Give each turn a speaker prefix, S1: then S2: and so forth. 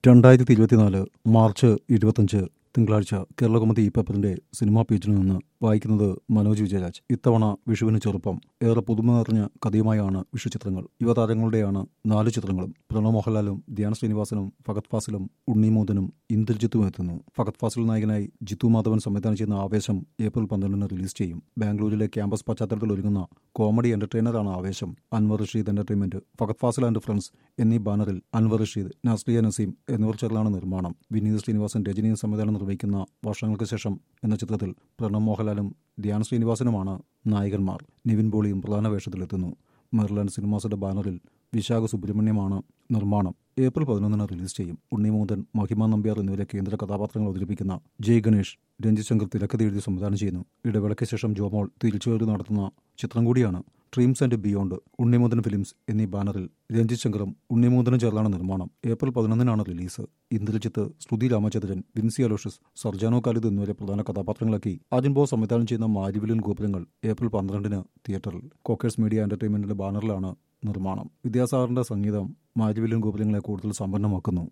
S1: രണ്ടായിരത്തി ഇരുപത്തിനാല് മാർച്ച് ഇരുപത്തഞ്ച് തിങ്കളാഴ്ച കേരളകൗമുദി ഈ പേപ്പറിന്റെ സിനിമാ പേജിൽ നിന്ന് വായിക്കുന്നത് മനോജ് വിജയരാജ് ഇത്തവണ വിഷുവിന് ചെറുപ്പം ഏറെ പുതുമ നിറഞ്ഞ കഥയുമായാണ് വിഷു ചിത്രങ്ങൾ യുവതാരങ്ങളുടെയാണ് നാല് ചിത്രങ്ങളും പ്രണവ് മോഹൻലാലും ധ്യാൻ ശ്രീനിവാസനും ഫഗത് ഫാസിലും ഉണ്ണിമോദനും ഇന്ദ്രജിത്തും എത്തുന്നു ഫഗത് ഫാസിൽ നായകനായി ജിത്തു മാധവൻ സംവിധാനം ചെയ്യുന്ന ആവേശം ഏപ്രിൽ പന്ത്രണ്ടിന് റിലീസ് ചെയ്യും ബാംഗ്ലൂരിലെ ക്യാമ്പസ് പശ്ചാത്തലത്തിൽ ഒരുങ്ങുന്ന കോമഡി എന്റർടൈനറാണ് Aavesham Anwar Rasheed entertainment Fahadh Faasil and friends എന്നീ ബാനറിൽ അൻവർ റഷീദ് നാസ്രിയ നസീം എന്നിവർ ചേർന്നാണ് നിർമ്മാണം വിനീത് ശ്രീനിവാസൻ രജനിയും സംവിധാനം നിർവഹിക്കുന്ന വർഷങ്ങൾക്ക് ശേഷം എന്ന ചിത്രത്തിൽ പ്രണവ് മോഹൻലാലും ധ്യാൻ ശ്രീനിവാസനുമാണ് നായകന്മാർ നിവിൻ പോളിയും പ്രധാന വേഷത്തിലെത്തുന്നു മെർലാൻഡ് സിനിമാസിന്റെ ബാനറിൽ വിശാഖ സുബ്രഹ്മണ്യമാണ് നിർമ്മാണം ഏപ്രിൽ പതിനൊന്നിന് റിലീസ് ചെയ്യും ഉണ്ണിമൂന്തൻ മഹിമ നമ്പ്യാർ എന്നിവരെ കേന്ദ്ര കഥാപാത്രങ്ങൾ അവതരിപ്പിക്കുന്ന ജയ് ഗണേഷ് രഞ്ജിത് ശങ്കർ തിരക്കഥ എഴുതി സംവിധാനം ചെയ്യുന്നു ഇടവേളയ്ക്ക് ശേഷം ജോമോൾ തിരിച്ചുവരവ് നടത്തുന്ന ചിത്രം കൂടിയാണ് dreams and beyond Unni Mukundan films എന്നീ ബാനറിൽ രഞ്ജിത് ശങ്കറും ഉണ്ണിമൂന്തനും ചേർന്നാണ് നിർമ്മാണം ഏപ്രിൽ പതിനൊന്നിനാണ് റിലീസ് ഇന്ദ്രജിത്ത് ശ്രുതി രാമചന്ദ്രൻ വിൻസി അലോഷ്യസ് സർജാനോ കാലിദ് എന്നിവരെ പ്രധാന കഥാപാത്രങ്ങളാക്കി അജിൻ ബോസ് സംവിധാനം ചെയ്യുന്ന മാരിവിലൻ ഗോപുരങ്ങൾ ഏപ്രിൽ പന്ത്രണ്ടിന് തിയേറ്ററിൽ കോക്കേഴ്സ് മീഡിയ എന്റർടൈൻമെന്റിന്റെ ബാനറിലാണ് നിർമ്മാണം വിദ്യാസാഗറിന്റെ സംഗീതം മാരിവിലൻ ഗോപുരങ്ങളെ കൂടുതൽ സമ്പന്നമാക്കുന്നു